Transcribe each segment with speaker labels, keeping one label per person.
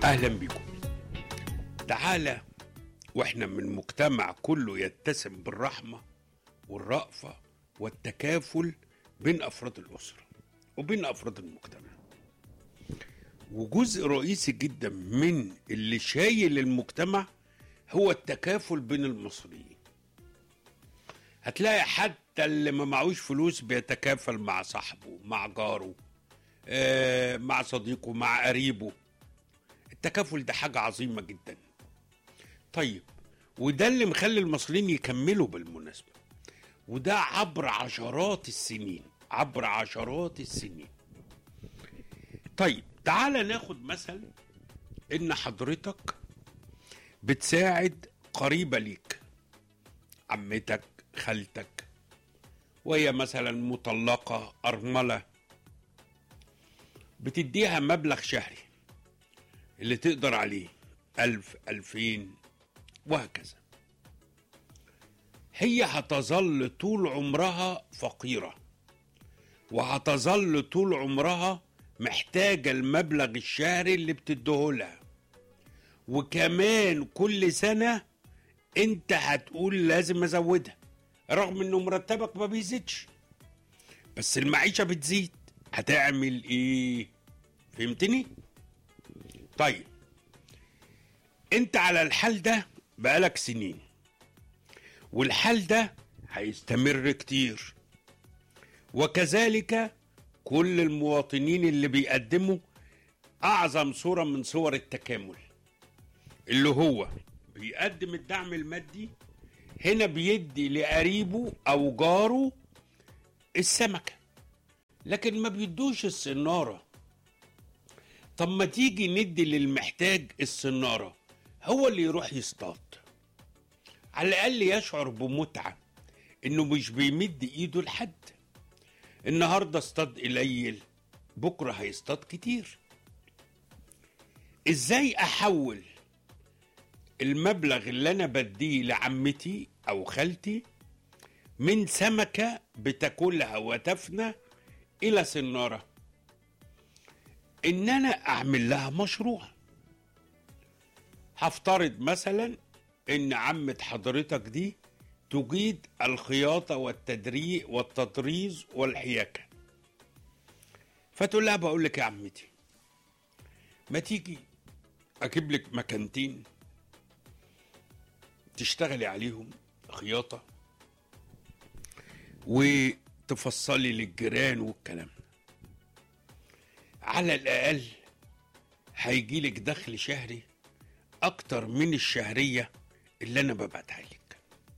Speaker 1: اهلا بكم تعالى واحنا من مجتمع كله يتسم بالرحمه والرأفه والتكافل بين افراد الاسره وبين افراد المجتمع وجزء رئيسي جدا من اللي شايل المجتمع هو التكافل بين المصريين هتلاقي حتى اللي ما معهوش فلوس بيتكافل مع صاحبه مع جاره آه، مع صديقه مع قريبه التكافل ده حاجة عظيمة جدا طيب وده اللي مخلي المصريين يكملوا بالمناسبة وده عبر عشرات السنين عبر عشرات السنين طيب تعال ناخد مثل ان حضرتك بتساعد قريبة ليك عمتك خالتك وهي مثلا مطلقة أرملة بتديها مبلغ شهري اللي تقدر عليه ألف ألفين وهكذا هي هتظل طول عمرها فقيرة وهتظل طول عمرها محتاجة المبلغ الشهري اللي بتديهولها وكمان كل سنة انت هتقول لازم ازودها رغم انه مرتبك ما بيزيدش بس المعيشة بتزيد هتعمل ايه فهمتني طيب انت على الحال ده بقالك سنين والحال ده هيستمر كتير وكذلك كل المواطنين اللي بيقدموا اعظم صورة من صور التكامل اللي هو بيقدم الدعم المادي هنا بيدي لقريبه او جاره السمكة لكن ما بيدوش السنارة طب ما تيجي ندي للمحتاج السنارة هو اللي يروح يصطاد على الأقل يشعر بمتعة إنه مش بيمد إيده لحد النهاردة اصطاد قليل بكرة هيصطاد كتير إزاي أحول المبلغ اللي أنا بديه لعمتي أو خالتي من سمكة بتاكلها وتفنى إلى سنارة ان انا اعمل لها مشروع هفترض مثلا ان عمة حضرتك دي تجيد الخياطة والتدريق والتطريز والحياكة فتقول لها بقول لك يا عمتي ما تيجي اجيب لك مكانتين تشتغلي عليهم خياطة وتفصلي للجيران والكلام ده على الأقل هيجيلك دخل شهري أكتر من الشهرية اللي أنا ببعتها لك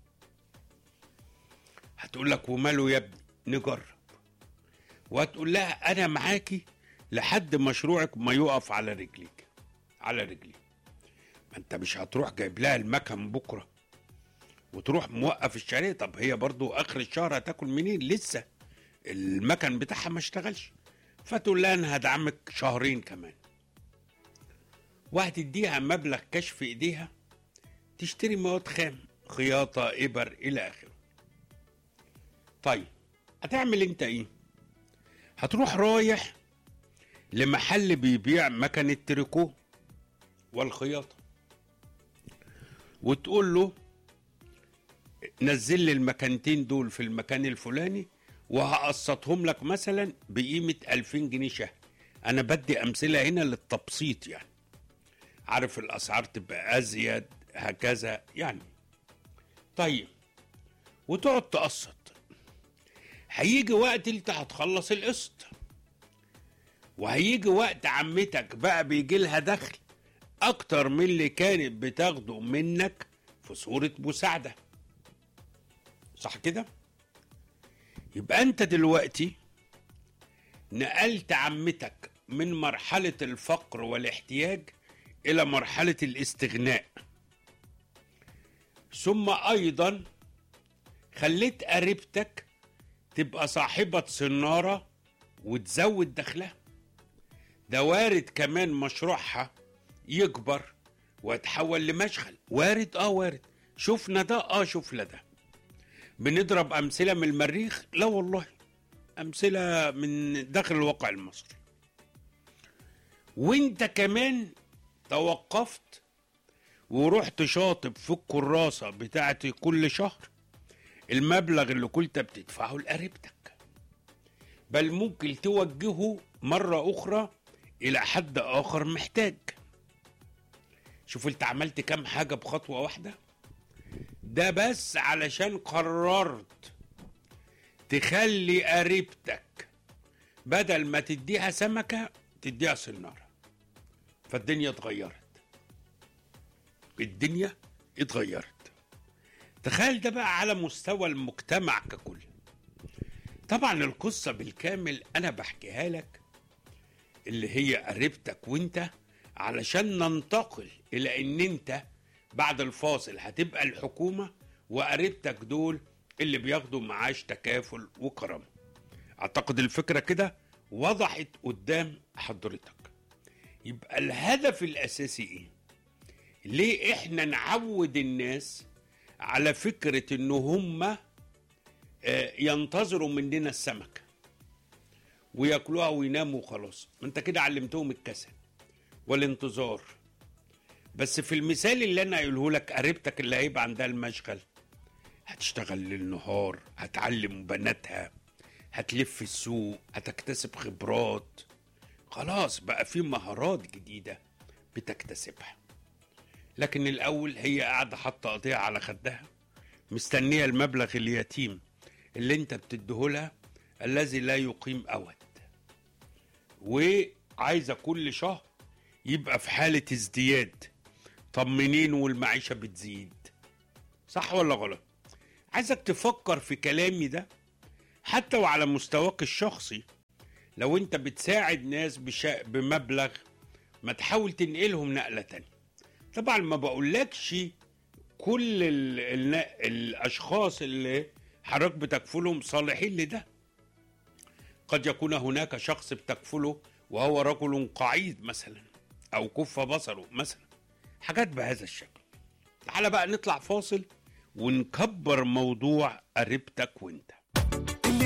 Speaker 1: هتقول لك وماله يا ابني نجرب وهتقول لها أنا معاكي لحد مشروعك ما يقف على رجليك على رجلي ما انت مش هتروح جايب لها المكن بكره وتروح موقف الشهرية طب هي برضو اخر الشهر هتاكل منين لسه المكن بتاعها ما اشتغلش فتقول لها انا هدعمك شهرين كمان وهتديها مبلغ كشف ايديها تشتري مواد خام خياطة إبر إلى آخره طيب هتعمل انت ايه هتروح رايح لمحل بيبيع مكن التريكو والخياطة وتقول له نزل لي المكانتين دول في المكان الفلاني وهقسطهم لك مثلا بقيمة 2000 جنيه شهر أنا بدي أمثلة هنا للتبسيط يعني عارف الأسعار تبقى أزيد هكذا يعني طيب وتقعد تقسط هيجي وقت انت هتخلص القسط وهيجي وقت عمتك بقى بيجي لها دخل اكتر من اللي كانت بتاخده منك في صورة مساعدة صح كده يبقى انت دلوقتي نقلت عمتك من مرحلة الفقر والاحتياج إلى مرحلة الاستغناء ثم أيضا خليت قريبتك تبقى صاحبة سنارة وتزود دخلها ده وارد كمان مشروعها يكبر ويتحول لمشغل وارد اه وارد شفنا ده اه شفنا ده بنضرب امثله من المريخ لا والله امثله من داخل الواقع المصري وانت كمان توقفت ورحت شاطب في الكراسة بتاعتي كل شهر المبلغ اللي كنت بتدفعه لقريبتك بل ممكن توجهه مرة أخرى إلى حد آخر محتاج شوف انت عملت كام حاجة بخطوة واحدة ده بس علشان قررت تخلي قريبتك بدل ما تديها سمكة تديها سنارة فالدنيا اتغيرت الدنيا اتغيرت تخيل ده بقى على مستوى المجتمع ككل طبعا القصة بالكامل أنا بحكيها لك اللي هي قريبتك وانت علشان ننتقل إلى إن انت بعد الفاصل هتبقى الحكومة وقريبتك دول اللي بياخدوا معاش تكافل وكرامة أعتقد الفكرة كده وضحت قدام حضرتك يبقى الهدف الأساسي إيه؟ ليه إحنا نعود الناس على فكرة إن هم ينتظروا مننا السمكة وياكلوها ويناموا وخلاص ما انت كده علمتهم الكسل والانتظار بس في المثال اللي انا قايله لك قريبتك اللي هيبقى عندها المشغل هتشتغل للنهار هتعلم بناتها هتلف السوق هتكتسب خبرات خلاص بقى في مهارات جديدة بتكتسبها لكن الأول هي قاعدة حاطة قضية على خدها مستنية المبلغ اليتيم اللي انت بتديهولها الذي لا يقيم أود وعايزة كل شهر يبقى في حالة ازدياد طب منين والمعيشة بتزيد صح ولا غلط عايزك تفكر في كلامي ده حتى وعلى مستواك الشخصي لو انت بتساعد ناس بشا... بمبلغ ما تحاول تنقلهم نقلة تانية طبعا ما بقولكش كل ال... ال... الاشخاص اللي حضرتك بتكفلهم صالحين لده قد يكون هناك شخص بتكفله وهو رجل قعيد مثلا او كف بصره مثلا حاجات بهذا الشكل تعال بقى نطلع فاصل ونكبر موضوع قريبتك وانت